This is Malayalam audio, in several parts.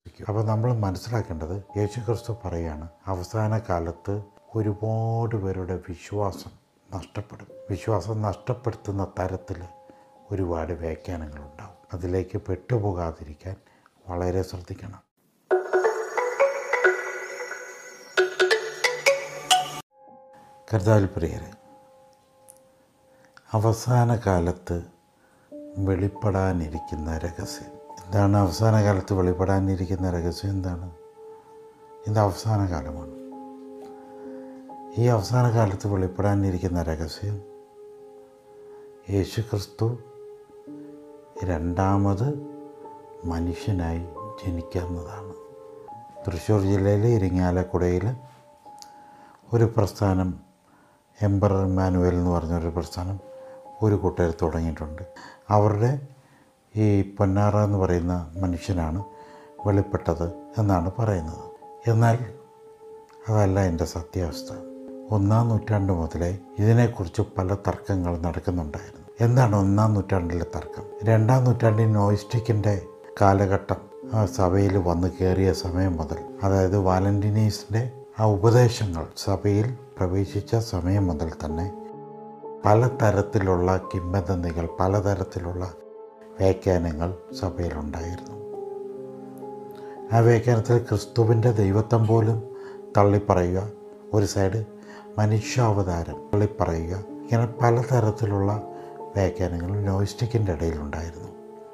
അപ്പോൾ നമ്മൾ മനസ്സിലാക്കേണ്ടത് യേശു ക്രിസ്തു പറയുകയാണ് അവസാന കാലത്ത് ഒരുപാട് പേരുടെ വിശ്വാസം നഷ്ടപ്പെടും വിശ്വാസം നഷ്ടപ്പെടുത്തുന്ന തരത്തിൽ ഒരുപാട് വ്യാഖ്യാനങ്ങളുണ്ടാവും അതിലേക്ക് പെട്ടുപോകാതിരിക്കാൻ വളരെ ശ്രദ്ധിക്കണം കരുതാൽ പ്രിയരെ അവസാന കാലത്ത് വെളിപ്പെടാനിരിക്കുന്ന രഹസ്യം എന്താണ് അവസാന കാലത്ത് വെളിപ്പെടാനിരിക്കുന്ന രഹസ്യം എന്താണ് ഇത് അവസാന കാലമാണ് ഈ അവസാന കാലത്ത് വെളിപ്പെടാനിരിക്കുന്ന രഹസ്യം യേശുക്രിസ്തു രണ്ടാമത് മനുഷ്യനായി ജനിക്കാവുന്നതാണ് തൃശ്ശൂർ ജില്ലയിലെ ഇരിങ്ങാലക്കുടയിൽ ഒരു പ്രസ്ഥാനം എംബറർ മാനുവൽ എന്ന് പറഞ്ഞൊരു പ്രസ്ഥാനം ഒരു കൂട്ടർ തുടങ്ങിയിട്ടുണ്ട് അവരുടെ ഈ പൊന്നാറ എന്ന് പറയുന്ന മനുഷ്യനാണ് വെളിപ്പെട്ടത് എന്നാണ് പറയുന്നത് എന്നാൽ അതല്ല എൻ്റെ സത്യാവസ്ഥ ഒന്നാം നൂറ്റാണ്ട് മുതലേ ഇതിനെക്കുറിച്ച് പല തർക്കങ്ങൾ നടക്കുന്നുണ്ടായിരുന്നു എന്താണ് ഒന്നാം നൂറ്റാണ്ടിലെ തർക്കം രണ്ടാം നൂറ്റാണ്ടിൽ നോയിസ്റ്റിക്കിൻ്റെ കാലഘട്ടം ആ സഭയിൽ വന്ന് കയറിയ സമയം മുതൽ അതായത് വാലന്റിനീസിൻ്റെ ആ ഉപദേശങ്ങൾ സഭയിൽ പ്രവേശിച്ച സമയം മുതൽ തന്നെ പലതരത്തിലുള്ള കിംബദന്തികൾ പലതരത്തിലുള്ള വ്യാഖ്യാനങ്ങൾ സഭയിലുണ്ടായിരുന്നു ആ വ്യാഖ്യാനത്തിൽ ക്രിസ്തുവിൻ്റെ ദൈവത്വം പോലും തള്ളിപ്പറയുക ഒരു സൈഡ് മനുഷ്യാവതാരം തള്ളിപ്പറയുക ഇങ്ങനെ പലതരത്തിലുള്ള വ്യാഖ്യാനങ്ങൾ നോയിസ്റ്റിക്കിൻ്റെ ഇടയിലുണ്ടായിരുന്നു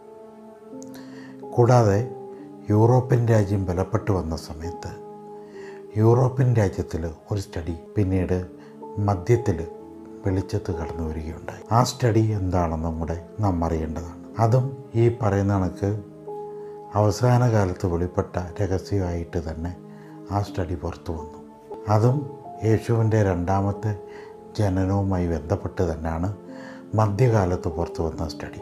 കൂടാതെ യൂറോപ്യൻ രാജ്യം ബലപ്പെട്ടു വന്ന സമയത്ത് യൂറോപ്യൻ രാജ്യത്തിൽ ഒരു സ്റ്റഡി പിന്നീട് മധ്യത്തിൽ വെളിച്ചത്ത് കടന്നു വരികയുണ്ടായി ആ സ്റ്റഡി എന്താണെന്നും കൂടെ നാം അറിയേണ്ടതാണ് അതും ഈ പറയുന്ന കണക്ക് അവസാന കാലത്ത് വെളിപ്പെട്ട രഹസ്യമായിട്ട് തന്നെ ആ സ്റ്റഡി പുറത്തു വന്നു അതും യേശുവിൻ്റെ രണ്ടാമത്തെ ജനനവുമായി ബന്ധപ്പെട്ട് തന്നെയാണ് മധ്യകാലത്ത് പുറത്തു വന്ന സ്റ്റഡി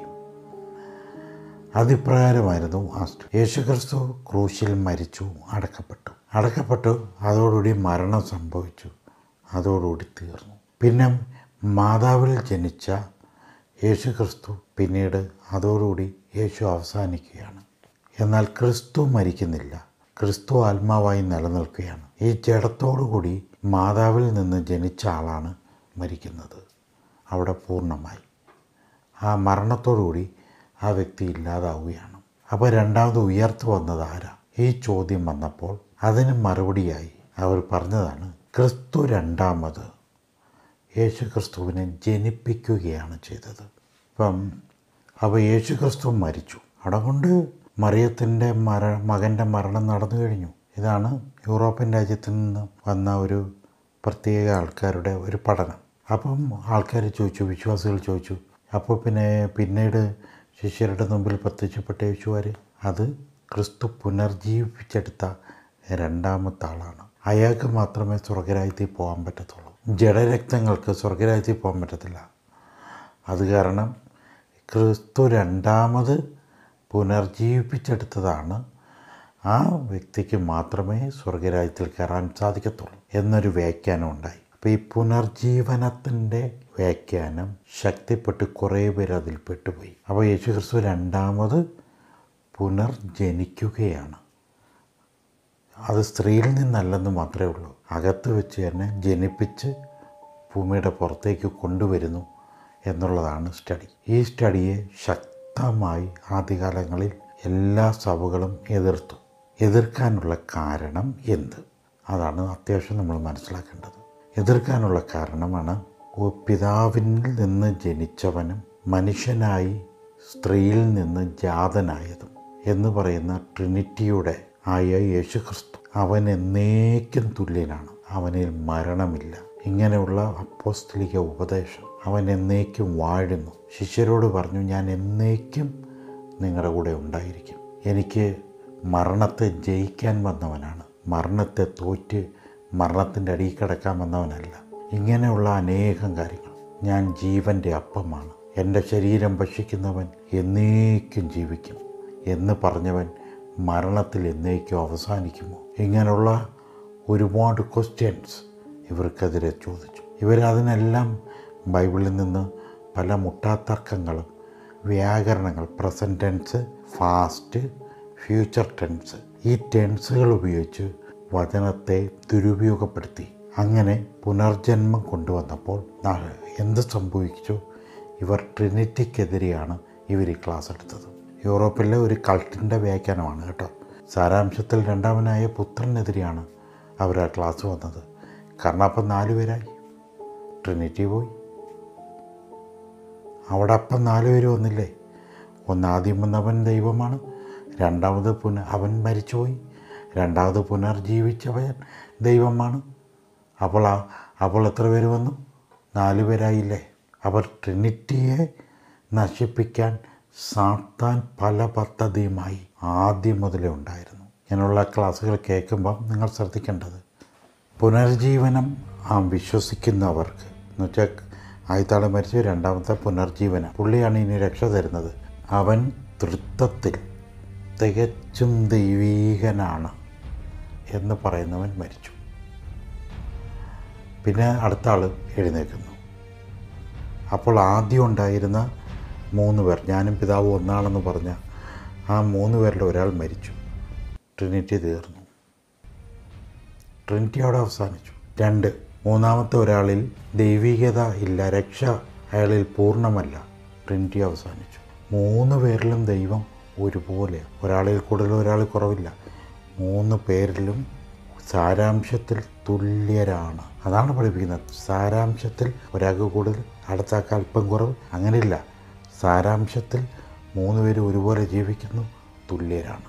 അതിപ്രകാരമായിരുന്നു ആ സ്റ്റഡി യേശുക്രിസ്തു ക്രൂശിൽ മരിച്ചു അടക്കപ്പെട്ടു അടക്കപ്പെട്ടു അതോടുകൂടി മരണം സംഭവിച്ചു അതോടുകൂടി തീർന്നു പിന്നെ മാതാവിൽ ജനിച്ച യേശു ക്രിസ്തു പിന്നീട് അതോടുകൂടി യേശു അവസാനിക്കുകയാണ് എന്നാൽ ക്രിസ്തു മരിക്കുന്നില്ല ക്രിസ്തു ആത്മാവായി നിലനിൽക്കുകയാണ് ഈ ജഡത്തോടുകൂടി മാതാവിൽ നിന്ന് ജനിച്ച ആളാണ് മരിക്കുന്നത് അവിടെ പൂർണ്ണമായി ആ മരണത്തോടുകൂടി ആ വ്യക്തി ഇല്ലാതാവുകയാണ് അപ്പോൾ രണ്ടാമത് ഉയർത്തു വന്നത് ആരാ ഈ ചോദ്യം വന്നപ്പോൾ അതിന് മറുപടിയായി അവർ പറഞ്ഞതാണ് ക്രിസ്തു രണ്ടാമത് യേശു ക്രിസ്തുവിനെ ജനിപ്പിക്കുകയാണ് ചെയ്തത് ഇപ്പം അപ്പോൾ യേശു ക്രിസ്തു മരിച്ചു അവിടെ കൊണ്ട് മറിയത്തിൻ്റെ മര മകൻ്റെ മരണം നടന്നു കഴിഞ്ഞു ഇതാണ് യൂറോപ്യൻ രാജ്യത്തിൽ നിന്ന് വന്ന ഒരു പ്രത്യേക ആൾക്കാരുടെ ഒരു പഠനം അപ്പം ആൾക്കാർ ചോദിച്ചു വിശ്വാസികൾ ചോദിച്ചു അപ്പോൾ പിന്നെ പിന്നീട് ശിഷ്യരുടെ മുമ്പിൽ പ്രത്യക്ഷപ്പെട്ട യേശുവാർ അത് ക്രിസ്തു പുനർജീവിപ്പിച്ചെടുത്ത രണ്ടാമത്തെ ആളാണ് അയാൾക്ക് മാത്രമേ സ്വർഗരാജ്യത്തിൽ പോകാൻ പറ്റത്തുള്ളൂ ജഡരക്തങ്ങൾക്ക് സ്വർഗരാജ്യത്തിൽ പോകാൻ പറ്റത്തില്ല അത് കാരണം ക്രിസ്തു രണ്ടാമത് പുനർജീവിപ്പിച്ചെടുത്തതാണ് ആ വ്യക്തിക്ക് മാത്രമേ സ്വർഗരാജ്യത്തിൽ കയറാൻ സാധിക്കത്തുള്ളൂ എന്നൊരു വ്യാഖ്യാനം ഉണ്ടായി അപ്പോൾ ഈ പുനർജീവനത്തിൻ്റെ വ്യാഖ്യാനം ശക്തിപ്പെട്ട് കുറേ പേര് അതിൽ പെട്ടുപോയി അപ്പോൾ യേശു ക്രിസ്തു രണ്ടാമത് പുനർജനിക്കുകയാണ് അത് സ്ത്രീയിൽ നിന്നല്ലെന്ന് മാത്രമേ ഉള്ളൂ അകത്ത് വെച്ച് തന്നെ ജനിപ്പിച്ച് ഭൂമിയുടെ പുറത്തേക്ക് കൊണ്ടുവരുന്നു എന്നുള്ളതാണ് സ്റ്റഡി ഈ സ്റ്റഡിയെ ശക്തമായി ആദ്യകാലങ്ങളിൽ എല്ലാ സഭകളും എതിർത്തു എതിർക്കാനുള്ള കാരണം എന്ത് അതാണ് അത്യാവശ്യം നമ്മൾ മനസ്സിലാക്കേണ്ടത് എതിർക്കാനുള്ള കാരണമാണ് ഓ പിതാവിൽ നിന്ന് ജനിച്ചവനും മനുഷ്യനായി സ്ത്രീയിൽ നിന്ന് ജാതനായതും എന്ന് പറയുന്ന ട്രിനിറ്റിയുടെ ആയ യേശു ക്രിസ്തു അവൻ എന്നേക്കും തുല്യനാണ് അവനിൽ മരണമില്ല ഇങ്ങനെയുള്ള അപ്പോസ്തലിക ഉപദേശം അവൻ എന്നേക്കും വാഴുന്നു ശിഷ്യരോട് പറഞ്ഞു ഞാൻ എന്നേക്കും നിങ്ങളുടെ കൂടെ ഉണ്ടായിരിക്കും എനിക്ക് മരണത്തെ ജയിക്കാൻ വന്നവനാണ് മരണത്തെ തോറ്റ് മരണത്തിൻ്റെ അടിയിൽ കിടക്കാൻ വന്നവനല്ല ഇങ്ങനെയുള്ള അനേകം കാര്യങ്ങൾ ഞാൻ ജീവൻ്റെ അപ്പമാണ് എൻ്റെ ശരീരം ഭക്ഷിക്കുന്നവൻ എന്നേക്കും ജീവിക്കും എന്ന് പറഞ്ഞവൻ മരണത്തിൽ എന്നേക്കും അവസാനിക്കുമോ ഇങ്ങനെയുള്ള ഒരുപാട് ക്വസ്റ്റ്യൻസ് ഇവർക്കെതിരെ ചോദിച്ചു ഇവരതിനെല്ലാം ബൈബിളിൽ നിന്ന് പല മുട്ടാത്തർക്കങ്ങളും വ്യാകരണങ്ങൾ present tense past future tense ഈ ടെൻസുകൾ ഉപയോഗിച്ച് വചനത്തെ ദുരുപയോഗപ്പെടുത്തി അങ്ങനെ പുനർജന്മം കൊണ്ടുവന്നപ്പോൾ ന- എന്ത് സംഭവിച്ചു ഇവർ ട്രിനിറ്റിക്കെതിരെയാണ് ഇവർ ഈ ക്ലാസ് എടുത്തത് യൂറോപ്പിലെ ഒരു കൾട്ടിൻ്റെ വ്യാഖ്യാനമാണ് കേട്ടോ സാരാംശത്തിൽ രണ്ടാമനായ പുത്രനെതിരെയാണ് അവർ ആ ക്ലാസ് വന്നത് കാരണം അപ്പം നാല് പേരായി ട്രിനിറ്റി പോയി അവിടെ അപ്പം നാല് പേര് വന്നില്ലേ ഒന്ന് ആദ്യം വന്നവൻ ദൈവമാണ് രണ്ടാമത് പുന അവൻ മരിച്ചുപോയി രണ്ടാമത് പുനർജീവിച്ചവൻ ദൈവമാണ് അപ്പോൾ ആ അപ്പോൾ എത്ര പേര് വന്നു നാല് പേരായില്ലേ അവർ ട്രിനിറ്റിയെ നശിപ്പിക്കാൻ സാത്താൻ പല പദ്ധതിയുമായി ആദ്യം മുതലേ ഉണ്ടായിരുന്നു ഇങ്ങനെയുള്ള ക്ലാസ്സുകൾ കേൾക്കുമ്പം നിങ്ങൾ ശ്രദ്ധിക്കേണ്ടത് പുനർജീവനം ആ വിശ്വസിക്കുന്നവർക്ക് എന്ന് വെച്ചാൽ ആദ്യത്താളെ മരിച്ച് രണ്ടാമത്തെ പുനർജീവനം പുള്ളിയാണ് ഇനി രക്ഷ തരുന്നത് അവൻ തൃത്വത്തിൽ തികച്ചും ദൈവീകനാണ് എന്ന് പറയുന്നവൻ മരിച്ചു പിന്നെ അടുത്ത ആൾ എഴുന്നേൽക്കുന്നു അപ്പോൾ ആദ്യം ഉണ്ടായിരുന്ന മൂന്ന് പേർ ഞാനും പിതാവ് ഒന്നാണെന്ന് പറഞ്ഞ ആ മൂന്ന് പേരിൽ ഒരാൾ മരിച്ചു ട്രിനിറ്റി തീർന്നു ട്രിനിറ്റി അവിടെ അവസാനിച്ചു രണ്ട് മൂന്നാമത്തെ ഒരാളിൽ ദൈവികത ഇല്ല രക്ഷ അയാളിൽ പൂർണ്ണമല്ല ട്രിനിറ്റി അവസാനിച്ചു മൂന്ന് പേരിലും ദൈവം ഒരുപോലെ ഒരാളിൽ കൂടുതൽ ഒരാളിൽ കുറവില്ല മൂന്ന് പേരിലും സാരാംശത്തിൽ തുല്യരാണ് അതാണ് പഠിപ്പിക്കുന്നത് സാരാംശത്തിൽ ഒരാൾക്ക് കൂടുതൽ അടുത്താൾക്ക് അല്പം കുറവ് അങ്ങനെയില്ല സാരാംശത്തിൽ മൂന്ന് പേര് ഒരുപോലെ ജീവിക്കുന്നു തുല്യരാണ്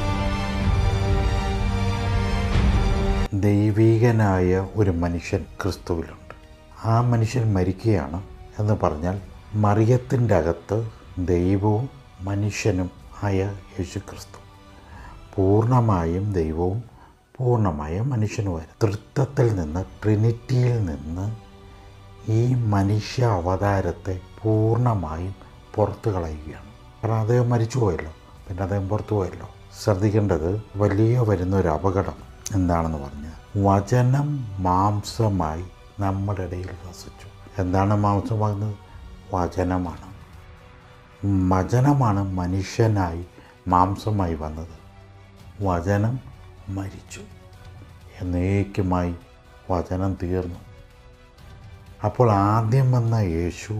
ദൈവീകനായ ഒരു മനുഷ്യൻ ക്രിസ്തുവിലുണ്ട് ആ മനുഷ്യൻ മരിക്കുകയാണ് എന്ന് പറഞ്ഞാൽ മറിയത്തിൻ്റെ അകത്ത് ദൈവവും മനുഷ്യനും ആയ യേശു ക്രിസ്തു പൂർണ്ണമായും ദൈവവും പൂർണ്ണമായും മനുഷ്യനുമായിരുന്നു തൃത്വത്തിൽ നിന്ന് ട്രിനിറ്റിയിൽ നിന്ന് ഈ മനുഷ്യ അവതാരത്തെ പൂർണ്ണമായും പുറത്തു കളയുകയാണ് കാരണം അദ്ദേഹം മരിച്ചു പോയല്ലോ പിന്നെ അദ്ദേഹം പുറത്തു പോയല്ലോ ശ്രദ്ധിക്കേണ്ടത് വലിയ വരുന്ന ഒരു അപകടം എന്താണെന്ന് പറഞ്ഞാൽ വചനം മാംസമായി നമ്മുടെ ഇടയിൽ വസിച്ചു എന്താണ് മാംസമാകുന്നത് വചനമാണ് വചനമാണ് മനുഷ്യനായി മാംസമായി വന്നത് വചനം മരിച്ചു എന്നേക്കുമായി വചനം തീർന്നു അപ്പോൾ ആദ്യം വന്ന യേശു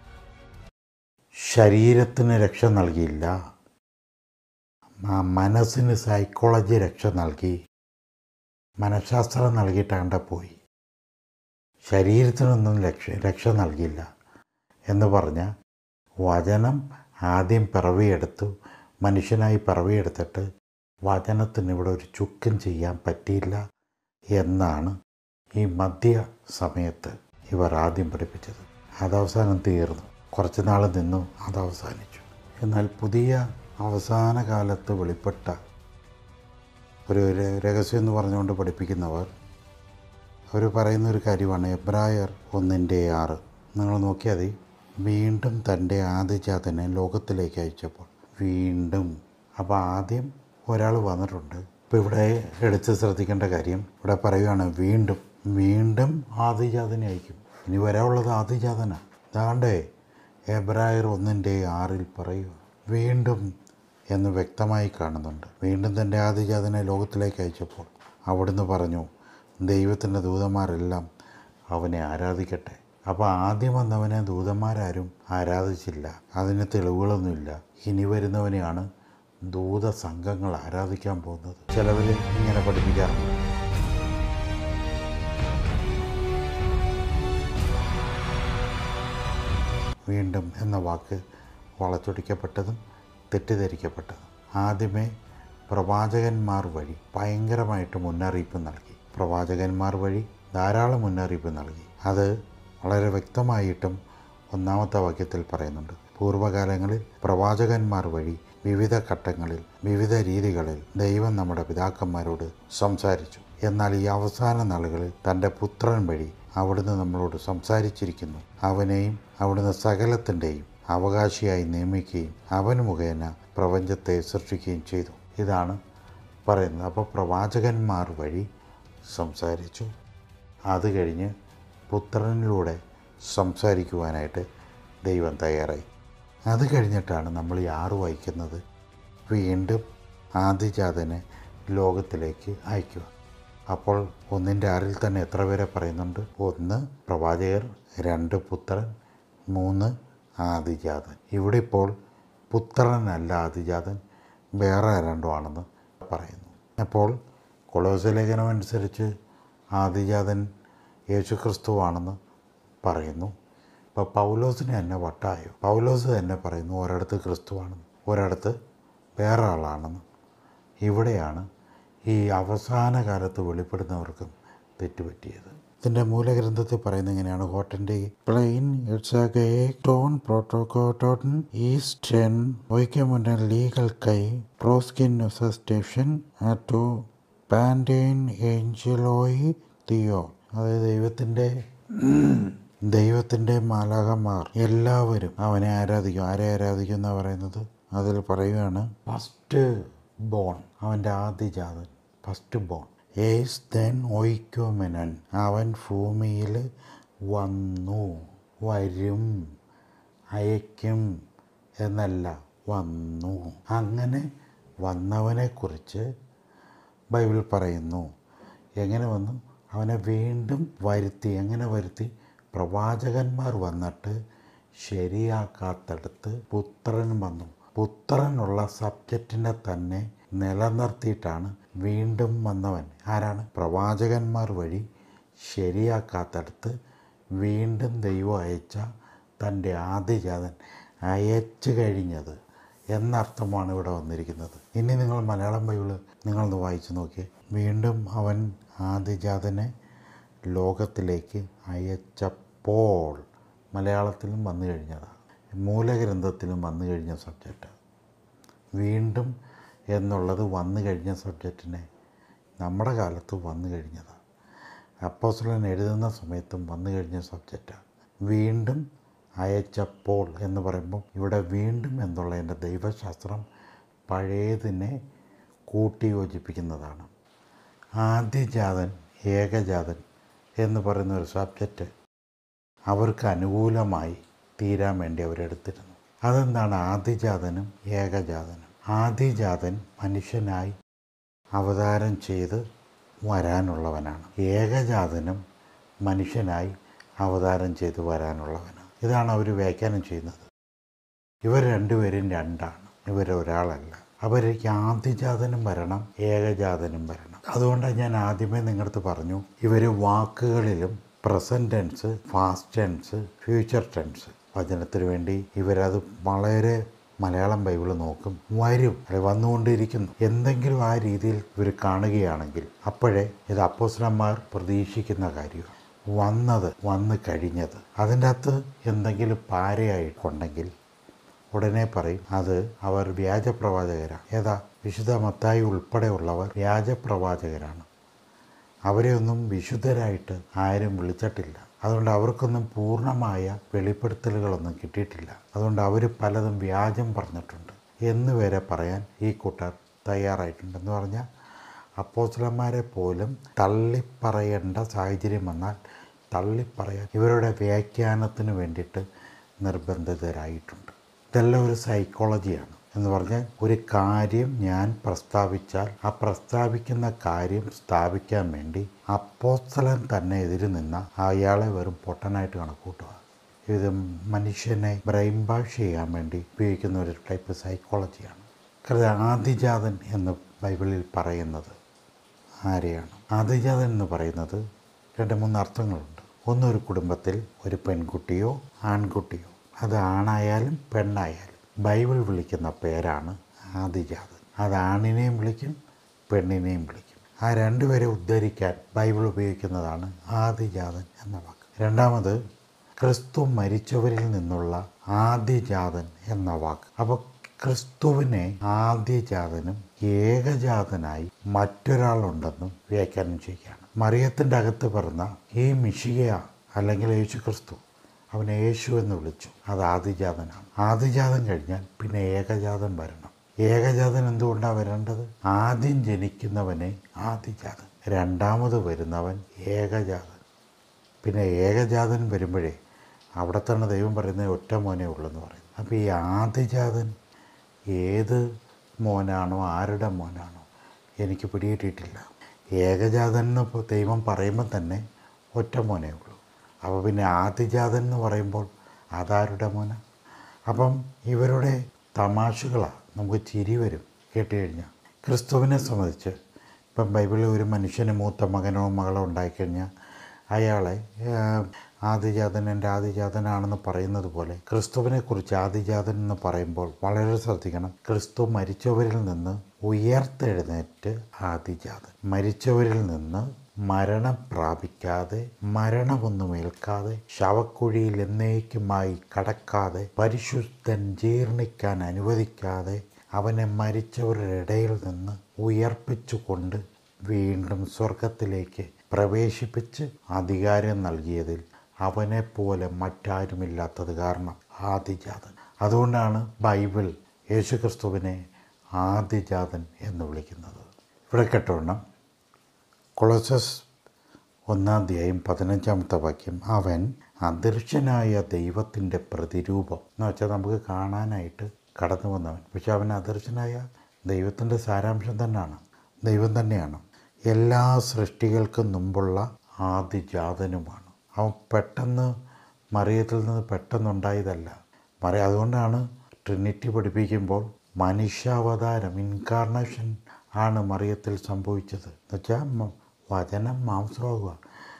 ശരീരത്തിന് രക്ഷ നൽകിയില്ല മ- മനസ്സിന് സൈക്കോളജി രക്ഷ നൽകി മനഃശാസ്ത്രം നൽകിയിട്ടാണ്ട പോയി ശരീരത്തിനൊന്നും രക്ഷ രക്ഷ നൽകിയില്ല എന്ന് പറഞ്ഞ വചനം ആദ്യം പിറവിയെടുത്തു മനുഷ്യനായി പിറവിയെടുത്തിട്ട് വചനത്തിന് ഇവിടെ ഒരു ചുക്കും ചെയ്യാൻ പറ്റിയില്ല എന്നാണ് ഈ മധ്യ സമയത്ത് ഇവർ ആദ്യം പഠിപ്പിച്ചത് അതവസാനം തീർന്നു കുറച്ച് നാൾ നിന്നു അത് അവസാനിച്ചു എന്നാൽ പുതിയ അവസാന കാലത്ത് വെളിപ്പെട്ട ഒരു ര- രഹസ്യം എന്ന് പറഞ്ഞുകൊണ്ട് പഠിപ്പിക്കുന്നവർ അവർ പറയുന്ന ഒരു കാര്യമാണ് എബ്രായർ ഒന്നിൻ്റെ ആറ് നിങ്ങൾ നോക്കിയാൽ മതി വീണ്ടും തൻ്റെ ആദിജാതനെ ലോകത്തിലേക്ക് അയച്ചപ്പോൾ വീണ്ടും അപ്പോൾ ആദ്യം ഒരാൾ വന്നിട്ടുണ്ട് ഇപ്പോൾ ഇവിടെ എടുത്ത് ശ്രദ്ധിക്കേണ്ട കാര്യം ഇവിടെ പറയുകയാണ് വീണ്ടും വീണ്ടും ആദിജാതനെ അയക്കും ഇനി വരാനുള്ളത് ആദിജാതനാണ് ദാണ്ടേ എബ്രായർ ഒന്നിൻ്റെ ആറിൽ പറയുക വീണ്ടും എന്ന് വ്യക്തമായി കാണുന്നുണ്ട് വീണ്ടും തൻ്റെ ആദിജാതനെ ലോകത്തിലേക്ക് അയച്ചപ്പോൾ അവിടുന്ന് പറഞ്ഞു ദൈവത്തിൻ്റെ ദൂതന്മാരെല്ലാം അവനെ ആരാധിക്കട്ടെ അപ്പോൾ ആദ്യം വന്നവനെ ദൂതന്മാരാരും ആരാധിച്ചില്ല അതിന് തെളിവുകളൊന്നുമില്ല ഇനി വരുന്നവനെയാണ് ദൂത സംഘങ്ങൾ ആരാധിക്കാൻ പോകുന്നത് ചിലവർ ഇങ്ങനെ പഠിപ്പിക്കാറുണ്ട് വീണ്ടും എന്ന വാക്ക് വളച്ചൊടിക്കപ്പെട്ടതും തെറ്റിദ്ധരിക്കപ്പെട്ടതും ആദ്യമേ പ്രവാചകന്മാർ വഴി ഭയങ്കരമായിട്ട് മുന്നറിയിപ്പ് നൽകി പ്രവാചകന്മാർ വഴി ധാരാളം മുന്നറിയിപ്പ് നൽകി അത് വളരെ വ്യക്തമായിട്ടും ഒന്നാമത്തെ വാക്യത്തിൽ പറയുന്നുണ്ട് പൂർവ്വകാലങ്ങളിൽ പ്രവാചകന്മാർ വഴി വിവിധ ഘട്ടങ്ങളിൽ വിവിധ രീതികളിൽ ദൈവം നമ്മുടെ പിതാക്കന്മാരോട് സംസാരിച്ചു എന്നാൽ ഈ അവസാന നാളുകളിൽ തൻ്റെ പുത്രൻ വഴി അവിടുന്ന് നമ്മളോട് സംസാരിച്ചിരിക്കുന്നു അവനെയും അവിടുന്ന് സകലത്തിൻ്റെയും അവകാശിയായി നിയമിക്കുകയും അവൻ മുഖേന പ്രപഞ്ചത്തെ സൃഷ്ടിക്കുകയും ചെയ്തു ഇതാണ് പറയുന്നത് അപ്പോൾ പ്രവാചകന്മാർ വഴി സംസാരിച്ചു അത് കഴിഞ്ഞ് പുത്രനിലൂടെ സംസാരിക്കുവാനായിട്ട് ദൈവം തയ്യാറായി അത് കഴിഞ്ഞിട്ടാണ് നമ്മൾ ഈ ആറ് വായിക്കുന്നത് വീണ്ടും ആദിജാതനെ ലോകത്തിലേക്ക് അയക്കുക അപ്പോൾ ഒന്നിൻ്റെ ആറിൽ തന്നെ എത്ര പേരെ പറയുന്നുണ്ട് ഒന്ന് പ്രവാചകർ രണ്ട് പുത്രൻ മൂന്ന് ആദിജാതൻ ഇവിടെ ഇപ്പോൾ പുത്രനല്ല ആദിജാതൻ വേറെ രണ്ടുമാണെന്ന് പറയുന്നു അപ്പോൾ കൊളോസ ലേഖനം അനുസരിച്ച് ആദിജാതൻ യേശുക്രിസ്തുവാണെന്ന് പറയുന്നു ഇപ്പോൾ പൗലോസിന് തന്നെ വട്ടായോ പൗലോസ് തന്നെ പറയുന്നു ഒരിടത്ത് ക്രിസ്തുവാണെന്ന് ഒരിടത്ത് വേറെ ആളാണെന്ന് ഇവിടെയാണ് ഈ അവസാന കാലത്ത് വെളിപ്പെടുന്നവർക്കും തെറ്റുപറ്റിയത് ഇതിൻ്റെ മൂലഗ്രന്ഥത്തിൽ പറയുന്നത് ഇങ്ങനെയാണ് ഹോട്ടൻ്റെ പ്ലെയിൻ ഇറ്റ്സ് എ ടോൺ പ്രോട്ടോകോട്ടോൺ ഈസ്റ്റേൺ വൈക്കമുണ്ട ലീഗൽ കൈ പ്രോസ്കിൻ സ്റ്റേഷൻ ടു പാൻറ്റൈൻ ഏഞ്ചലോയി തിയോ അതായത് ദൈവത്തിൻ്റെ ദൈവത്തിൻ്റെ മാലാകന്മാർ എല്ലാവരും അവനെ ആരാധിക്കും ആരെ ആരാധിക്കും എന്നാ പറയുന്നത് അതിൽ പറയുകയാണ് ഫസ്റ്റ് ബോൺ അവൻ്റെ ആദ്യജാതൻ ഫസ്റ്റ് ബോൺ ഏസ് ദെൻ ഒയ്ക്കോമെനൻ അവൻ ഭൂമിയിൽ വന്നു വരും അയക്കും എന്നല്ല വന്നു അങ്ങനെ വന്നവനെക്കുറിച്ച് ബൈബിൾ പറയുന്നു എങ്ങനെ വന്നു അവനെ വീണ്ടും വരുത്തി എങ്ങനെ വരുത്തി പ്രവാചകന്മാർ വന്നിട്ട് ശരിയാക്കാത്തടുത്ത് പുത്രൻ വന്നു പുത്രനുള്ള സബ്ജക്റ്റിനെ തന്നെ നിലനിർത്തിയിട്ടാണ് വീണ്ടും വന്നവൻ ആരാണ് പ്രവാചകന്മാർ വഴി ശരിയാക്കാത്തടുത്ത് വീണ്ടും ദൈവം അയച്ച തൻ്റെ ആദിജാതൻ അയച്ചു കഴിഞ്ഞത് എന്നർത്ഥമാണ് ഇവിടെ വന്നിരിക്കുന്നത് ഇനി നിങ്ങൾ മലയാളം ബൈബിള് നിങ്ങളൊന്ന് വായിച്ചു നോക്കിയേ വീണ്ടും അവൻ ആദിജാതനെ ലോകത്തിലേക്ക് അയച്ചപ്പോൾ മലയാളത്തിലും വന്നു കഴിഞ്ഞതാണ് മൂലഗ്രന്ഥത്തിലും വന്നു കഴിഞ്ഞ സബ്ജക്റ്റ് വീണ്ടും എന്നുള്ളത് വന്നു കഴിഞ്ഞ സബ്ജക്റ്റിനെ നമ്മുടെ കാലത്ത് വന്നു കഴിഞ്ഞതാണ് അപ്പോസ്ലൻ എഴുതുന്ന സമയത്തും വന്നു കഴിഞ്ഞ സബ്ജക്റ്റാണ് വീണ്ടും അയച്ചപ്പോൾ എന്ന് പറയുമ്പോൾ ഇവിടെ വീണ്ടും എന്നുള്ളതിൻ്റെ ദൈവശാസ്ത്രം പഴയതിനെ കൂട്ടി യോജിപ്പിക്കുന്നതാണ് ആദ്യജാതൻ ഏകജാതൻ എന്ന് പറയുന്ന ഒരു സബ്ജക്റ്റ് അവർക്ക് അനുകൂലമായി തീരാൻ വേണ്ടി അവരെടുത്തിരുന്നു അതെന്താണ് ആദിജാതനും ഏകജാതനും ആദിജാതൻ മനുഷ്യനായി അവതാരം ചെയ്ത് വരാനുള്ളവനാണ് ഏകജാതനും മനുഷ്യനായി അവതാരം ചെയ്ത് വരാനുള്ളവനാണ് ഇതാണ് അവർ വ്യാഖ്യാനം ചെയ്യുന്നത് ഇവർ രണ്ടുപേരും രണ്ടാണ് ഇവർ ഒരാളല്ല അവർക്ക് ആദിജാതനും വരണം ഏകജാതനും വരണം അതുകൊണ്ടാണ് ഞാൻ ആദ്യമേ നിങ്ങളടുത്ത് പറഞ്ഞു ഇവർ വാക്കുകളിലും present tense past tense future tense വചനത്തിന് വേണ്ടി ഇവരത് വളരെ മലയാളം ബൈബിൾ നോക്കും വരും അത് വന്നുകൊണ്ടിരിക്കുന്നു എന്തെങ്കിലും ആ രീതിയിൽ ഇവർ കാണുകയാണെങ്കിൽ അപ്പോഴേ ഇത് അപ്പോസ്ലന്മാർ പ്രതീക്ഷിക്കുന്ന കാര്യമാണ് വന്നത് വന്നു കഴിഞ്ഞത് അതിൻ്റെ അകത്ത് എന്തെങ്കിലും പാരയായിട്ടുണ്ടെങ്കിൽ ഉടനെ പറയും അത് അവർ വ്യാജപ്രവാചകരാണ് ഏതാ വിശുദ്ധ മത്തായി ഉൾപ്പെടെയുള്ളവർ വ്യാജപ്രവാചകരാണ് അവരെ ഒന്നും വിശുദ്ധരായിട്ട് ആരും വിളിച്ചിട്ടില്ല അതുകൊണ്ട് അവർക്കൊന്നും പൂർണ്ണമായ വെളിപ്പെടുത്തലുകളൊന്നും കിട്ടിയിട്ടില്ല അതുകൊണ്ട് അവർ പലതും വ്യാജം പറഞ്ഞിട്ടുണ്ട് എന്ന് വരെ പറയാൻ ഈ കൂട്ടർ തയ്യാറായിട്ടുണ്ടെന്ന് പറഞ്ഞാൽ അപ്പോസ്ലന്മാരെ പോലും തള്ളിപ്പറയേണ്ട സാഹചര്യം വന്നാൽ തള്ളിപ്പറയാൻ ഇവരുടെ വ്യാഖ്യാനത്തിന് വേണ്ടിയിട്ട് നിർബന്ധിതരായിട്ടുണ്ട് ഇതെല്ലാം ഒരു സൈക്കോളജിയാണ് എന്ന് പറഞ്ഞാൽ ഒരു കാര്യം ഞാൻ പ്രസ്താവിച്ചാൽ ആ പ്രസ്താവിക്കുന്ന കാര്യം സ്ഥാപിക്കാൻ വേണ്ടി അപ്പോസ്തലൻ തന്നെ എതിര് നിന്ന അയാളെ വെറും പൊട്ടനായിട്ട് കണക്കൂട്ടുക ഇത് മനുഷ്യനെ ബ്രെയിൻ വാഷ് ചെയ്യാൻ വേണ്ടി ഉപയോഗിക്കുന്ന ഒരു ടൈപ്പ് സൈക്കോളജിയാണ് കാരണം ആദിജാതൻ എന്ന് ബൈബിളിൽ പറയുന്നത് ആരെയാണ് ആദിജാതൻ എന്ന് പറയുന്നത് രണ്ട് മൂന്ന് അർത്ഥങ്ങളുണ്ട് ഒന്നൊരു കുടുംബത്തിൽ ഒരു പെൺകുട്ടിയോ ആൺകുട്ടിയോ അത് ആണായാലും പെണ്ണായാലും ബൈബിൾ വിളിക്കുന്ന പേരാണ് ആദിജാതൻ അത് ആണിനെയും വിളിക്കും പെണ്ണിനെയും വിളിക്കും ആ രണ്ടുപേരെ ഉദ്ധരിക്കാൻ ബൈബിൾ ഉപയോഗിക്കുന്നതാണ് ആദിജാതൻ എന്ന വാക്ക് രണ്ടാമത് ക്രിസ്തു മരിച്ചവരിൽ നിന്നുള്ള ആദിജാതൻ എന്ന വാക്ക് അപ്പോൾ ക്രിസ്തുവിനെ ആദ്യജാതനും ഏകജാതനായി മറ്റൊരാളുണ്ടെന്നും വ്യാഖ്യാനം ചെയ്യുകയാണ് മറിയത്തിൻ്റെ അകത്ത് പിറന്ന ഈ മിഷിക അല്ലെങ്കിൽ യേശു ക്രിസ്തു അവനെ യേശു എന്ന് വിളിച്ചു അത് ആദിജാതനാണ് ആദിജാതൻ കഴിഞ്ഞാൽ പിന്നെ ഏകജാതൻ വരണം ഏകജാതൻ എന്തുകൊണ്ടാണ് വരേണ്ടത് ആദ്യം ജനിക്കുന്നവനെ ആദിജാതൻ രണ്ടാമത് വരുന്നവൻ ഏകജാതൻ പിന്നെ ഏകജാതൻ വരുമ്പോഴേ അവിടെ തന്നെ ദൈവം പറയുന്നത് ഒറ്റ മോനേ ഉള്ളെന്ന് പറയും അപ്പോൾ ഈ ആദിജാതൻ ഏത് മോനാണോ ആരുടെ മോനാണോ എനിക്ക് പിടികിട്ടിയിട്ടില്ല ഏകജാതൻ എന്ന് ഇപ്പോൾ ദൈവം പറയുമ്പോൾ തന്നെ ഒറ്റ മോനേ ഉള്ളൂ അപ്പോൾ പിന്നെ ആദിജാതൻ എന്ന് പറയുമ്പോൾ അതാരുടെ മോന അപ്പം ഇവരുടെ തമാശകളാണ് നമുക്ക് ചിരി വരും കേട്ട് കഴിഞ്ഞാൽ ക്രിസ്തുവിനെ സംബന്ധിച്ച് ഇപ്പം ബൈബിളിൽ ഒരു മനുഷ്യന് മൂത്ത മകനോ മകളോ ഉണ്ടായിക്കഴിഞ്ഞാൽ അയാളെ ഏഹ്, ആദിജാതൻ എൻ്റെ ആദിജാതനാണെന്ന് പറയുന്നത് പോലെ ക്രിസ്തുവിനെ കുറിച്ച് ആദിജാതൻ എന്ന് പറയുമ്പോൾ വളരെ ശ്രദ്ധിക്കണം ക്രിസ്തു മരിച്ചവരിൽ നിന്ന് ഉയർത്തെഴുന്നേറ്റ് ആദിജാതൻ മരിച്ചവരിൽ നിന്ന് മരണം പ്രാപിക്കാതെ മരണമൊന്നും ഏൽക്കാതെ ശവക്കുഴിയിൽ എന്നേക്കുമായി കടക്കാതെ പരിശുദ്ധൻ ജീർണിക്കാൻ അനുവദിക്കാതെ അവനെ മരിച്ചവരുടെ ഇടയിൽ നിന്ന് ഉയർപ്പിച്ചുകൊണ്ട് വീണ്ടും സ്വർഗത്തിലേക്ക് പ്രവേശിപ്പിച്ച് അധികാരം നൽകിയതിൽ അവനെപ്പോലെ മറ്റാരുമില്ലാത്തത് കാരണം ആദിജാതൻ അതുകൊണ്ടാണ് ബൈബിൾ യേശുക്രിസ്തുവിനെ ആദിജാതൻ എന്ന് വിളിക്കുന്നത് ഇവിടെ കേട്ടോണം കൊളോസസ് ഒന്നാം അധ്യായം പതിനഞ്ചാമത്തെ വാക്യം അവൻ അദൃശ്യനായ ദൈവത്തിൻ്റെ പ്രതിരൂപം എന്ന് വെച്ചാൽ നമുക്ക് കാണാനായിട്ട് കടന്നു വന്നവൻ പക്ഷെ അവൻ അദൃശ്യനായ ദൈവത്തിൻ്റെ സാരാംശം തന്നെയാണ് ദൈവം തന്നെയാണ് എല്ലാ സൃഷ്ടികൾക്കും മുമ്പുള്ള ആദിജാതനുമാണ് അവൻ പെട്ടെന്ന് മറിയത്തിൽ നിന്ന് പെട്ടെന്നുണ്ടായതല്ല മറിയ അതുകൊണ്ടാണ് ട്രിനിറ്റി പഠിപ്പിക്കുമ്പോൾ മനുഷ്യാവതാരം ഇൻകാർണേഷൻ ആണ് മറിയത്തിൽ സംഭവിച്ചത് എന്നുവെച്ചാൽ മ- വചനം മാംസമാകുക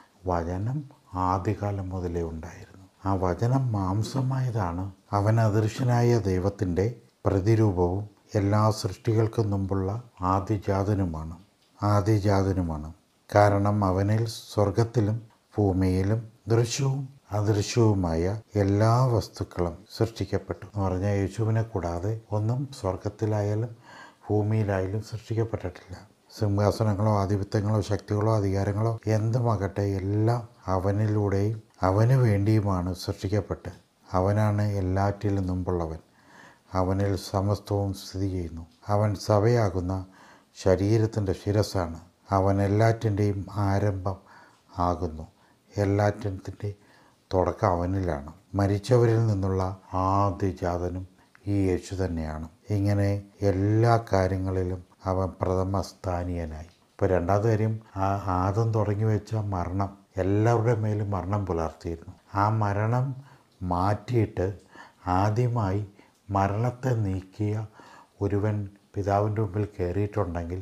വചനം ആദ്യകാലം മുതലേ ഉണ്ടായിരുന്നു ആ വചനം മാംസമായതാണ് അവൻ അദൃശ്യനായ ദൈവത്തിൻ്റെ പ്രതിരൂപവും എല്ലാ സൃഷ്ടികൾക്കും മുമ്പുള്ള ആദിജാതനുമാണ് ആദിജാതനുമാണ് കാരണം അവനിൽ സ്വർഗത്തിലും ഭൂമിയിലും ദൃശ്യവും അദൃശ്യവുമായ എല്ലാ വസ്തുക്കളും സൃഷ്ടിക്കപ്പെട്ടു എന്ന് പറഞ്ഞാൽ യേശുവിനെ കൂടാതെ ഒന്നും സ്വർഗത്തിലായാലും ഭൂമിയിലായാലും സൃഷ്ടിക്കപ്പെട്ടിട്ടില്ല സിംഹാസനങ്ങളോ ആധിപത്യങ്ങളോ ശക്തികളോ അധികാരങ്ങളോ എന്തുമാകട്ടെ എല്ലാം അവനിലൂടെയും അവന് വേണ്ടിയുമാണ് സൃഷ്ടിക്കപ്പെട്ട് അവനാണ് എല്ലാറ്റിലും മുമ്പുള്ളവൻ അവനിൽ സമസ്തവും സ്ഥിതി ചെയ്യുന്നു അവൻ സഭയാകുന്ന ശരീരത്തിൻ്റെ ശിരസ്സാണ് അവൻ എല്ലാറ്റിൻ്റെയും ആരംഭം ആകുന്നു എല്ലാറ്റിൻ്റെ തുടക്കം അവനിലാണ് മരിച്ചവരിൽ നിന്നുള്ള ആദ്യജാതനും ഈ യേശു തന്നെയാണ് ഇങ്ങനെ എല്ലാ കാര്യങ്ങളിലും അവൻ പ്രഥമ സ്ഥാനീയനായി ഇപ്പോൾ രണ്ടാമത്തെ കാര്യം ആ ആദം തുടങ്ങി വെച്ച മരണം എല്ലാവരുടെ മേലും മരണം പുലർത്തിയിരുന്നു ആ മരണം മാറ്റിയിട്ട് ആദ്യമായി മരണത്തെ നീക്കിയ ഒരുവൻ പിതാവിൻ്റെ മുമ്പിൽ കയറിയിട്ടുണ്ടെങ്കിൽ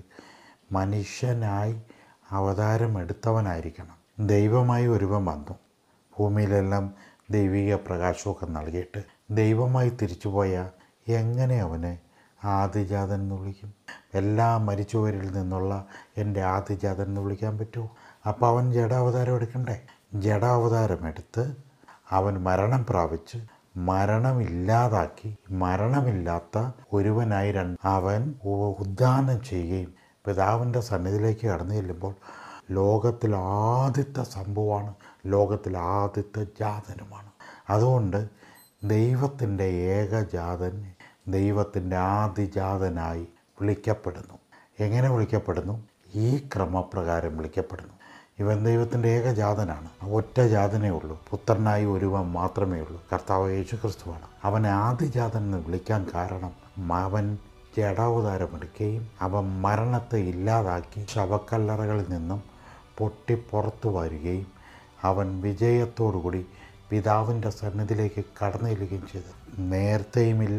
മനുഷ്യനായി അവതാരം എടുത്തവനായിരിക്കണം ദൈവമായി ഒരുവൻ വന്നു ഭൂമിയിലെല്ലാം ദൈവിക പ്രകാശമൊക്കെ നൽകിയിട്ട് ദൈവമായി തിരിച്ചുപോയ എങ്ങനെ അവനെ ആദിജാതൻ എന്ന് വിളിക്കും എല്ലാ മരിച്ചുവരിൽ നിന്നുള്ള എൻ്റെ ആദിജാതൻ എന്ന് വിളിക്കാൻ പറ്റുമോ അപ്പോൾ അവൻ ജഡാവതാരം എടുക്കണ്ടേ ജഡാവതാരം എടുത്ത് അവൻ മരണം പ്രാപിച്ച് മരണമില്ലാതാക്കി മരണമില്ലാത്ത ഒരുവനായി രണ്ട് അവൻ ഉ- ഉദ്ധാനം ചെയ്യുകയും പിതാവിൻ്റെ സന്നിധിയിലേക്ക് കടന്നു ചെല്ലുമ്പോൾ ലോകത്തിൽ ആദ്യത്തെ സംഭവമാണ് ലോകത്തിൽ ആദ്യത്തെ ജാതനുമാണ് അതുകൊണ്ട് ദൈവത്തിൻ്റെ ഏകജാതൻ ദൈവത്തിൻ്റെ ആദിജാതനായി വിളിക്കപ്പെടുന്നു എങ്ങനെ വിളിക്കപ്പെടുന്നു ഈ ക്രമപ്രകാരം വിളിക്കപ്പെടുന്നു ഇവൻ ദൈവത്തിൻ്റെ ഏകജാതനാണ് ഒറ്റ ജാതനേ ഉള്ളൂ പുത്രനായി ഒരുവൻ മാത്രമേ ഉള്ളൂ കർത്താവ് യേശു ക്രിസ്തുവാണ് അവനെ ആദിജാതൻ എന്ന് വിളിക്കാൻ കാരണം അവൻ ജഡാവതാരമെടുക്കുകയും അവൻ മരണത്തെ ഇല്ലാതാക്കി ശവക്കല്ലറകളിൽ നിന്നും പൊട്ടി പുറത്തു വരികയും അവൻ വിജയത്തോടുകൂടി പിതാവിൻ്റെ സന്നിധിയിലേക്ക് കടന്നു ചെല്ലുകയും ചെയ്തു നേരത്തെയുമില്ല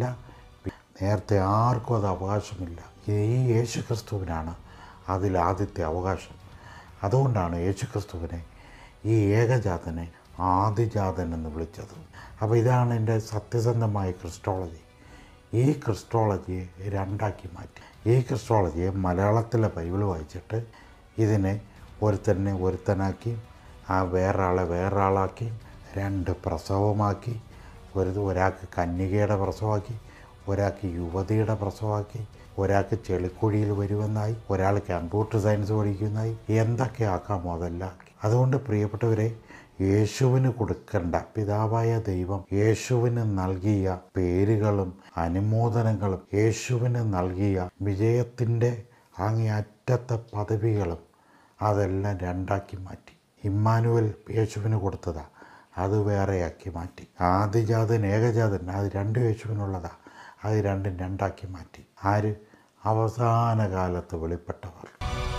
നേരത്തെ ആർക്കും അത് അവകാശമില്ല ഈ യേശു ക്രിസ്തുവിനാണ് അതിൽ ആദ്യത്തെ അവകാശം അതുകൊണ്ടാണ് യേശു ക്രിസ്തുവിനെ ഈ ഏകജാതനെ ആദിജാതൻ എന്ന് വിളിച്ചത് അപ്പോൾ ഇതാണ് എൻ്റെ സത്യസന്ധമായ ക്രിസ്റ്റോളജി ഈ ക്രിസ്റ്റോളജിയെ രണ്ടാക്കി മാറ്റി ഈ ക്രിസ്റ്റോളജിയെ മലയാളത്തിലെ ബൈബിൾ വായിച്ചിട്ട് ഇതിനെ ഒരുത്തനെ ഒരുത്തനാക്കി ആ വേറൊരാളെ വേറൊരാളാക്കി രണ്ട് പ്രസവമാക്കി ഒരു ഒരാൾക്ക് കന്യകയുടെ പ്രസവമാക്കി ഒരാൾക്ക് യുവതിയുടെ പ്രസവമാക്കി ഒരാൾക്ക് ചെളിക്കുഴിയിൽ വരുമെന്നായി ഒരാൾ കമ്പ്യൂട്ടർ സയൻസ് പഠിക്കുന്നതായി എന്തൊക്കെ ആക്കാമോ അതെല്ലാം ആക്കി. അതുകൊണ്ട് പ്രിയപ്പെട്ടവരെ യേശുവിന് കൊടുക്കേണ്ട പിതാവായ ദൈവം യേശുവിന് നൽകിയ പേരുകളും അനുമോദനങ്ങളും യേശുവിന് നൽകിയ വിജയത്തിൻ്റെ അങ്ങേ അറ്റത്തെ പദവികളും അതെല്ലാം രണ്ടാക്കി മാറ്റി ഇമ്മാനുവൽ യേശുവിന് കൊടുത്തതാ അത് വേറെയാക്കി മാറ്റി ആദിജാതൻ ഏകജാതൻ അത് രണ്ട് യേശുവിനുള്ളതാ അത് രണ്ടും രണ്ടാക്കി മാറ്റി ആര് അവസാന കാലത്ത് വെളിപ്പെട്ടവർ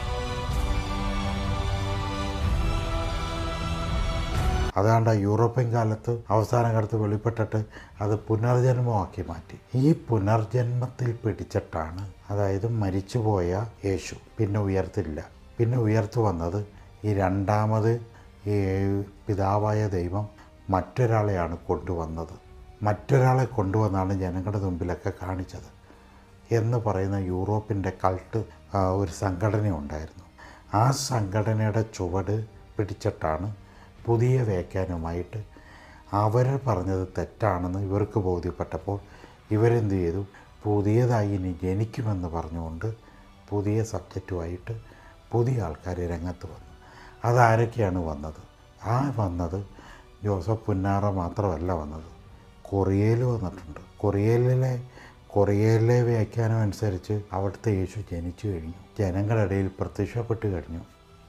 അതാണ്ട് യൂറോപ്യൻ കാലത്ത് അവസാന കാലത്ത് വെളിപ്പെട്ടിട്ട് അത് പുനർജന്മമാക്കി മാറ്റി ഈ പുനർജന്മത്തിൽ പിടിച്ചിട്ടാണ് അതായത് മരിച്ചുപോയ യേശു പിന്നെ ഉയർത്തില്ല പിന്നെ ഉയർത്തു വന്നത് ഈ രണ്ടാമത് ഈ പിതാവായ ദൈവം മറ്റൊരാളെയാണ് കൊണ്ടുവന്നത് മറ്റൊരാളെ കൊണ്ടുവന്നാണ് ജനങ്ങളുടെ മുമ്പിലൊക്കെ കാണിച്ചത് എന്ന് പറയുന്ന യൂറോപ്പിൻ്റെ കൾട്ട് ആ, ഒരു സംഘടന ഉണ്ടായിരുന്നു ആ സംഘടനയുടെ ചുവട് പിടിച്ചിട്ടാണ് പുതിയ വ്യാഖ്യാനവുമായിട്ട് അവർ പറഞ്ഞത് തെറ്റാണെന്ന് ഇവർക്ക് ബോധ്യപ്പെട്ടപ്പോൾ ഇവരെന്ത് ചെയ്തു പുതിയതായി ഇനി ജനിക്കുമെന്ന് പറഞ്ഞുകൊണ്ട് പുതിയ സബ്ജക്റ്റുമായിട്ട് പുതിയ ആൾക്കാർ രംഗത്ത് വന്നു അതാരൊക്കെയാണ് വന്നത് ആ വന്നത് ജോസഫ് പുന്നാറ മാത്രമല്ല വന്നത് കൊറിയയിൽ വന്നിട്ടുണ്ട് കൊറിയയിലെ കൊറിയയിലെ വ്യാഖ്യാനം അനുസരിച്ച് അവിടുത്തെ യേശു ജനിച്ചു കഴിഞ്ഞു ജനങ്ങളുടെ ഇടയിൽ പ്രത്യക്ഷപ്പെട്ട് കഴിഞ്ഞു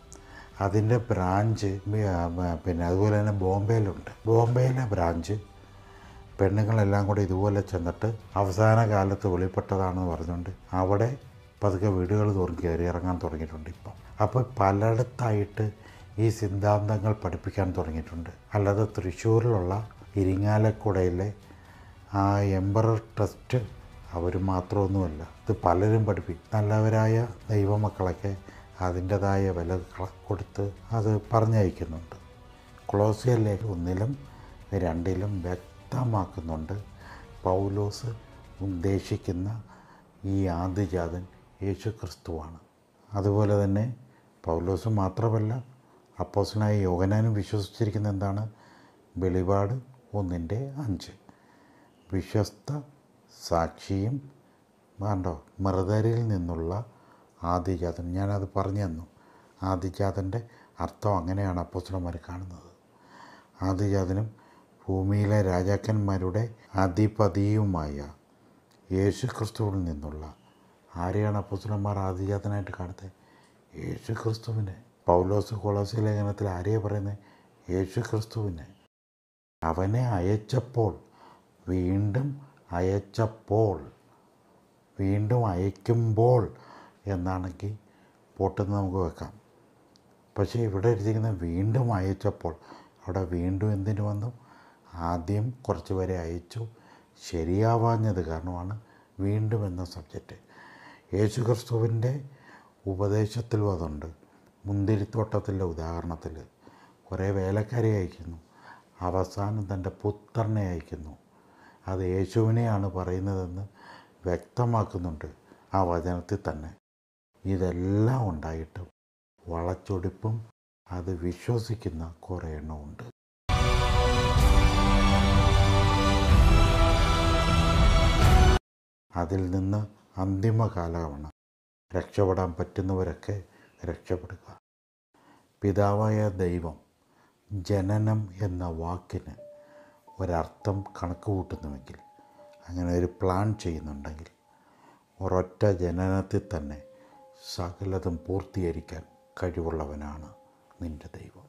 അതിൻ്റെ ബ്രാഞ്ച് പിന്നെ അതുപോലെ തന്നെ ബോംബെയിലുണ്ട് ബോംബെയിലെ ബ്രാഞ്ച് പെണ്ണുങ്ങളെല്ലാം കൂടെ ഇതുപോലെ ചെന്നിട്ട് അവസാന കാലത്ത് വെളിപ്പെട്ടതാണെന്ന് പറഞ്ഞുകൊണ്ട് അവിടെ പതുക്കെ വീടുകൾ തോറും കയറി ഇറങ്ങാൻ തുടങ്ങിയിട്ടുണ്ട് ഇപ്പം അപ്പോൾ പലയിടത്തായിട്ട് ഈ സിദ്ധാന്തങ്ങൾ പഠിപ്പിക്കാൻ തുടങ്ങിയിട്ടുണ്ട് അല്ലാതെ തൃശ്ശൂരിലുള്ള ഇരിങ്ങാലക്കുടയിലെ ആ എംബറർ ട്രസ്റ്റ് അവർ മാത്രമൊന്നുമല്ല ഇത് പലരും പഠിപ്പിക്കും നല്ലവരായ ദൈവമക്കളൊക്കെ അതിൻ്റെതായ വില കള- കൊടുത്ത് അത് പറഞ്ഞയക്കുന്നുണ്ട് ക്ലോസിയറിലേക്ക് ഒന്നിലും രണ്ടിലും വ്യക്തമാക്കുന്നുണ്ട് പൗലോസ് ഉദ്ദേശിക്കുന്ന ഈ ആദിജാതൻ യേശു ക്രിസ്തുവാണ് അതുപോലെ തന്നെ പൗലോസ് മാത്രമല്ല അപ്പോസനായ യോഗനാനും വിശ്വസിച്ചിരിക്കുന്ന എന്താണ് വെളിപാട് ഒന്നിൻ്റെ അഞ്ച് വിശ്വസ്ത സാക്ഷിയും വേണ്ടോ മൃതരിൽ നിന്നുള്ള ആദിജാതൻ ഞാനത് പറഞ്ഞു തന്നു ആദിജാതൻ്റെ അർത്ഥം അങ്ങനെയാണ് അപ്പോസ്തലന്മാർ കാണുന്നത് ആദിജാതനും ഭൂമിയിലെ രാജാക്കന്മാരുടെ അധിപതിയുമായ യേശു ക്രിസ്തുവിൽ നിന്നുള്ള ആരെയാണ് അപ്പോസ്തലന്മാർ ആദിജാതനായിട്ട് കാണുന്നത് യേശു ക്രിസ്തുവിനെ പൗലോസ് കൊളോസി ലേഖനത്തിൽ ആരെയാണ് പറയുന്നത് യേശു ക്രിസ്തുവിനെ അവനെ അയച്ചപ്പോൾ വീണ്ടും അയച്ചപ്പോൾ വീണ്ടും അയക്കുമ്പോൾ എന്നാണെങ്കിൽ പൊട്ടെന്ന് നമുക്ക് വെക്കാം പക്ഷേ ഇവിടെ എഴുതിയിരിക്കുന്ന വീണ്ടും അയച്ചപ്പോൾ അവിടെ വീണ്ടും എന്തിനു വന്നു ആദ്യം കുറച്ച് പേരെ അയച്ചു ശരിയാവാഞ്ഞത് കാരണമാണ് വീണ്ടും എന്ന സബ്ജക്റ്റ് യേശു ക്രിസ്തുവിൻ്റെ ഉപദേശത്തിലും അതുണ്ട് മുന്തിരിത്തോട്ടത്തിൻ്റെ ഉദാഹരണത്തിൽ കുറേ വേലക്കാരെ അയക്കുന്നു അവസാനം തൻ്റെ പുത്രനെ അയക്കുന്നു അത് യേശുവിനെയാണ് പറയുന്നതെന്ന് വ്യക്തമാക്കുന്നുണ്ട് ആ വചനത്തിൽ തന്നെ ഇതെല്ലാം ഉണ്ടായിട്ടും വളച്ചൊടിപ്പും അത് വിശ്വസിക്കുന്ന കുറേ എണ്ണമുണ്ട് അതിൽ നിന്ന് അന്തിമകാലമാണ് രക്ഷപ്പെടാൻ പറ്റുന്നവരൊക്കെ രക്ഷപ്പെടുക പിതാവായ ദൈവം ജനനം എന്ന വാക്കിന് ഒരർത്ഥം കണക്ക് കൂട്ടുന്നുവെങ്കിൽ അങ്ങനെ ഒരു പ്ലാൻ ചെയ്യുന്നുണ്ടെങ്കിൽ ഒരൊറ്റ ജനനത്തിൽ തന്നെ സകലതും പൂർത്തീകരിക്കാൻ കഴിവുള്ളവനാണ് നിൻ്റെ ദൈവം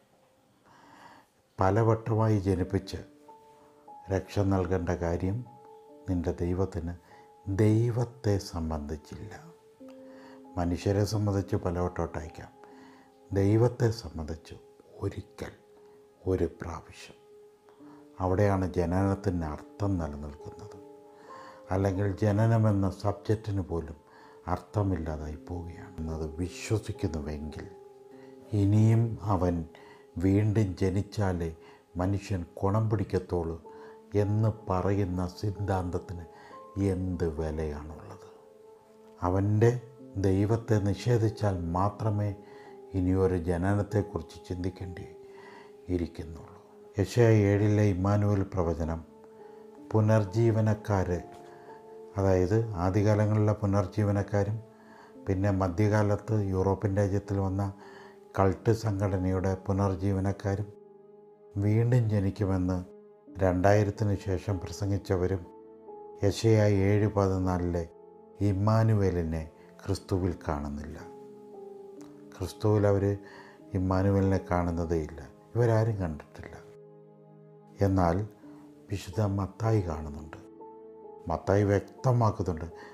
പലവട്ടമായി ജനിപ്പിച്ച് രക്ഷ നൽകേണ്ട കാര്യം നിൻ്റെ ദൈവത്തിന് ദൈവത്തെ സംബന്ധിച്ചില്ല മനുഷ്യരെ സംബന്ധിച്ച് പലവട്ടോട്ട് അയക്കാം ദൈവത്തെ സംബന്ധിച്ച് ഒരിക്കൽ ഒരു പ്രാവശ്യം അവിടെയാണ് ജനനത്തിന് അർത്ഥം നിലനിൽക്കുന്നത് അല്ലെങ്കിൽ ജനനമെന്ന സബ്ജക്റ്റിന് പോലും അർത്ഥമില്ലാതായി പോവുകയാണ് എന്നത് വിശ്വസിക്കുന്നുവെങ്കിൽ ഇനിയും അവൻ വീണ്ടും ജനിച്ചാലേ മനുഷ്യൻ കുണം പിടിക്കത്തുള്ളൂ എന്ന് പറയുന്ന സിദ്ധാന്തത്തിന് എന്ത് വിലയാണുള്ളത് അവൻ്റെ ദൈവത്തെ നിഷേധിച്ചാൽ മാത്രമേ ഇനിയൊരു ജനനത്തെക്കുറിച്ച് ചിന്തിക്കേണ്ടി ഇരിക്കുന്നുള്ളൂ യശയ ഏഴിലെ ഇമ്മാനുവൽ പ്രവചനം പുനർജീവനക്കാർ അതായത് ആദ്യകാലങ്ങളിലെ പുനർജീവനക്കാരും പിന്നെ മധ്യകാലത്ത് യൂറോപ്യൻ രാജ്യത്തിൽ വന്ന കൾട്ട് സംഘടനയുടെ പുനർജീവനക്കാരും വീണ്ടും ജനിക്കുമെന്ന് രണ്ടായിരത്തിന് ശേഷം പ്രസംഗിച്ചവരും യശയ ഏഴ് പതിനാലിലെ ഇമ്മാനുവേലിനെ ക്രിസ്തുവിൽ കാണുന്നില്ല ക്രിസ്തുവിൽ അവർ ഇമ്മാനുവേലിനെ കാണുന്നതേയില്ല ഇവരാരും കണ്ടിട്ടില്ല എന്നാൽ വിശുദ്ധ മത്തായി കാണുന്നുണ്ട് മത്തായി വ്യക്തമാക്കുന്നുണ്ട്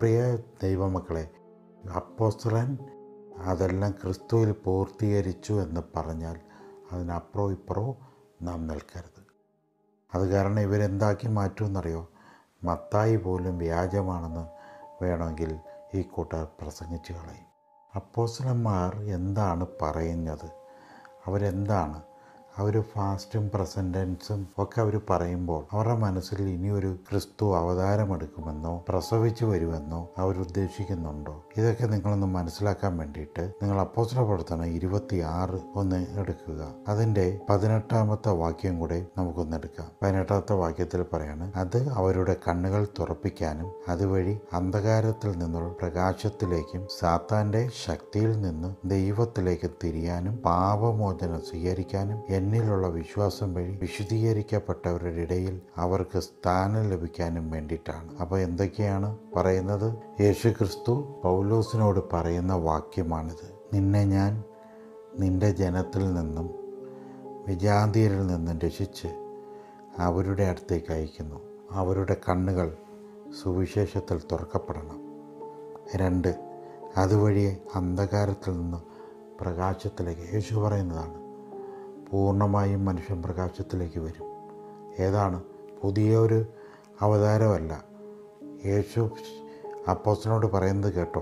പ്രിയ ദൈവമക്കളെ അപ്പോസ്തലൻ അതെല്ലാം ക്രിസ്തുവിൽ പൂർത്തീകരിച്ചു എന്ന് പറഞ്ഞാൽ അതിനപ്പുറവും ഇപ്പുറവും നാം നിൽക്കരുത് അത് കാരണം ഇവരെന്താക്കി മാറ്റുമെന്നറിയോ മത്തായി പോലും വ്യാജമാണെന്ന് വേണമെങ്കിൽ ഈ കൂട്ടർ പ്രസംഗിച്ചു കളയും അപ്പോസ്തലന്മാർ എന്താണ് പറയുന്നത് അവരെന്താണ് അവർ ഫാസ്റ്റും പ്രസൻറ്റൻസും ഒക്കെ അവർ പറയുമ്പോൾ അവരുടെ മനസ്സിൽ ഇനിയൊരു ക്രിസ്തു അവതാരമെടുക്കുമെന്നോ പ്രസവിച്ചു വരുമെന്നോ അവർ ഉദ്ദേശിക്കുന്നുണ്ടോ ഇതൊക്കെ നിങ്ങളൊന്ന് മനസ്സിലാക്കാൻ വേണ്ടിയിട്ട് നിങ്ങൾ അപ്പോസ്തല പ്രവർത്തനം ഇരുപത്തിയാറ് ഒന്ന് എടുക്കുക അതിൻ്റെ പതിനെട്ടാമത്തെ വാക്യം കൂടെ നമുക്കൊന്ന് എടുക്കാം പതിനെട്ടാമത്തെ വാക്യത്തിൽ പറയാണ് അത് അവരുടെ കണ്ണുകൾ തുറപ്പിക്കാനും അതുവഴി അന്ധകാരത്തിൽ നിന്നുള്ള പ്രകാശത്തിലേക്കും സാത്താന്റെ ശക്തിയിൽ നിന്ന് ദൈവത്തിലേക്ക് തിരിയാനും പാപമോചനം സ്വീകരിക്കാനും എന്നിലുള്ള വിശ്വാസം വഴി വിശുദ്ധീകരിക്കപ്പെട്ടവരുടെ ഇടയിൽ അവർക്ക് സ്ഥാനം ലഭിക്കാനും വേണ്ടിയിട്ടാണ് അപ്പോൾ എന്തൊക്കെയാണ് പറയുന്നത് യേശു ക്രിസ്തു പൗലോസിനോട് പറയുന്ന വാക്യമാണിത് നിന്നെ ഞാൻ നിന്റെ ജനത്തിൽ നിന്നും വിജാതിയരിൽ നിന്നും രക്ഷിച്ച് അവരുടെ അടുത്തേക്ക് അയക്കുന്നു അവരുടെ കണ്ണുകൾ സുവിശേഷത്തിൽ തുറക്കപ്പെടണം രണ്ട് അതുവഴി അന്ധകാരത്തിൽ നിന്ന് പ്രകാശത്തിലേക്ക് യേശു പറയുന്നതാണ് പൂർണ്ണമായും മനുഷ്യൻ പ്രകാശത്തിലേക്ക് വരും ഏതാണ് പുതിയ ഒരു അവതാരമല്ല യേശു അപ്പോസ്തലനോട് പറയുന്നത് കേട്ടോ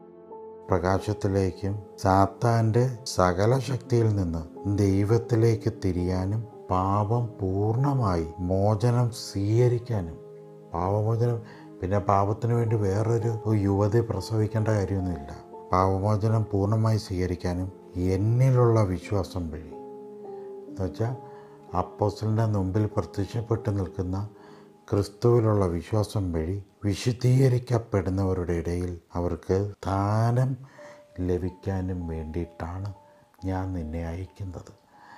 പ്രകാശത്തിലേക്കും സാത്താൻ്റെ സകല ശക്തിയിൽ നിന്ന് ദൈവത്തിലേക്ക് തിരിയാനും പാപം പൂർണ്ണമായി മോചനം സ്വീകരിക്കാനും പാപമോചനം പിന്നെ പാപത്തിന് വേണ്ടി വേറൊരു യുവതി പ്രസവിക്കേണ്ട കാര്യമൊന്നുമില്ല പാപമോചനം പൂർണ്ണമായി സ്വീകരിക്കാനും എന്നിലുള്ള വിശ്വാസം വഴി എന്നുവെച്ചാൽ അപ്പോസ്റ്റലിൻ്റെ മുമ്പിൽ പ്രത്യക്ഷപ്പെട്ട് നിൽക്കുന്ന ക്രിസ്തുവിലുള്ള വിശ്വാസം വഴി വിശുദ്ധീകരിക്കപ്പെടുന്നവരുടെ ഇടയിൽ അവർക്ക് സ്ഥാനം ലഭിക്കാനും വേണ്ടിയിട്ടാണ് ഞാൻ നിന്നെ അയക്കുന്നത്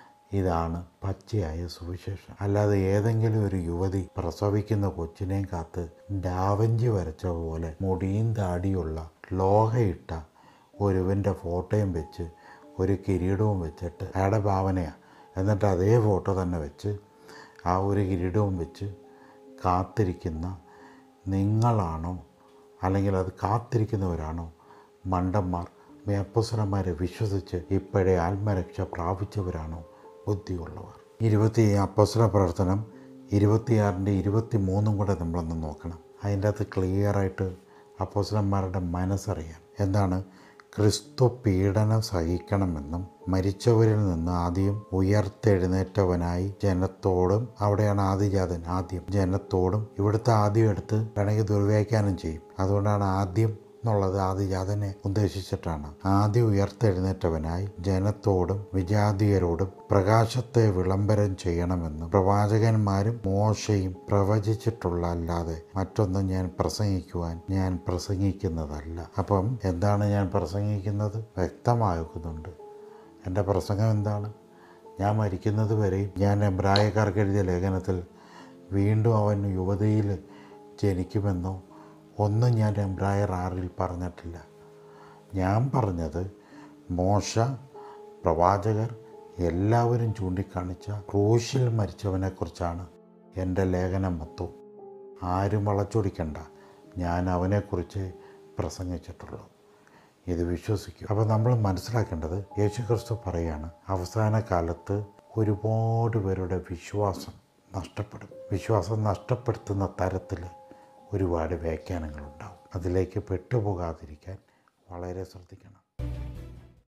ഇതാണ് പച്ചയായ സുവിശേഷം അല്ലാതെ ഏതെങ്കിലും ഒരു യുവതി പ്രസവിക്കുന്ന കൊച്ചിനെയും കാത്ത് ഡാവഞ്ചി വരച്ച പോലെ മുടിയും താടിയുള്ള ലോഹയിട്ട ഒരുവൻ്റെ ഫോട്ടോയും വെച്ച് ഒരു കിരീടവും വെച്ചിട്ട് അയാളുടെ ഭാവനയാണ് എന്നിട്ട് അതേ ഫോട്ടോ തന്നെ വെച്ച് ആ ഒരു കിരീടവും വെച്ച് കാത്തിരിക്കുന്ന നിങ്ങളാണോ അല്ലെങ്കിൽ അത് കാത്തിരിക്കുന്നവരാണോ മണ്ടന്മാർ മേപ്പസുരന്മാരെ വിശ്വസിച്ച് ഇപ്പോഴേ ആത്മരക്ഷ പ്രാപിച്ചവരാണോ ബുദ്ധിയുള്ളവർ ഇരുപത്തി അപ്പസുര പ്രവർത്തനം ഇരുപത്തിയാറിൻ്റെ ഇരുപത്തി മൂന്നും കൂടെ നമ്മളൊന്ന് നോക്കണം അതിൻ്റെ അകത്ത് ക്ലിയറായിട്ട് അപ്പോസലന്മാരുടെ മനസ്സറിയാം എന്താണ് ക്രിസ്തു പീഡനം സഹിക്കണമെന്നും മരിച്ചവരിൽ നിന്ന് ആദ്യം ഉയർത്തെഴുന്നേറ്റവനായി ജനത്തോടും അവിടെയാണ് ആദിജാതൻ ആദ്യം ജനത്തോടും ഇവിടുത്തെ ആദ്യം എടുത്ത് വേണമെങ്കിൽ ദുർവ്യാഖ്യാനം ചെയ്യും അതുകൊണ്ടാണ് ആദ്യം എന്നുള്ളത് ആദിജാതനെ ഉദ്ദേശിച്ചിട്ടാണ് ആദ്യം ഉയർത്തെഴുന്നേറ്റവനായി ജനത്തോടും വിജാതീയരോടും പ്രകാശത്തെ വിളംബരം ചെയ്യണമെന്നും പ്രവാചകന്മാരും മോശയും പ്രവചിച്ചിട്ടുള്ള അല്ലാതെ മറ്റൊന്നും ഞാൻ പ്രസംഗിക്കുവാൻ ഞാൻ പ്രസംഗിക്കുന്നതല്ല അപ്പം എന്താണ് ഞാൻ പ്രസംഗിക്കുന്നത് വ്യക്തമാക്കുന്നുണ്ട് എൻ്റെ പ്രസംഗം എന്താണ് ഞാൻ മരിക്കുന്നത് വരെയും ഞാൻ എബ്രായക്കാർക്ക് എഴുതിയ ലേഖനത്തിൽ വീണ്ടും അവൻ യുവതിയിൽ ജനിക്കുമെന്നോ ഒന്നും ഞാൻ എംബ്രായർ ആറിൽ പറഞ്ഞിട്ടില്ല ഞാൻ പറഞ്ഞത് മോശ പ്രവാചകർ എല്ലാവരും ചൂണ്ടിക്കാണിച്ച ക്രൂശിൽ മരിച്ചവനെക്കുറിച്ചാണ് എൻ്റെ ലേഖനം മൊത്തവും ആരും വളച്ചൊടിക്കണ്ട ഞാൻ അവനെക്കുറിച്ച് പ്രസംഗിച്ചിട്ടുള്ളൂ ഇത് വിശ്വസിക്കും അപ്പോൾ നമ്മൾ മനസ്സിലാക്കേണ്ടത് യേശു ക്രിസ്തു പറയാണ് അവസാന കാലത്ത് ഒരുപാട് പേരുടെ വിശ്വാസം നഷ്ടപ്പെടും വിശ്വാസം നഷ്ടപ്പെടുത്തുന്ന തരത്തിൽ ഒരുപാട് വ്യാഖ്യാനങ്ങളുണ്ടാവും അതിലേക്ക് പെട്ടുപോകാതിരിക്കാൻ വളരെ ശ്രദ്ധിക്കണം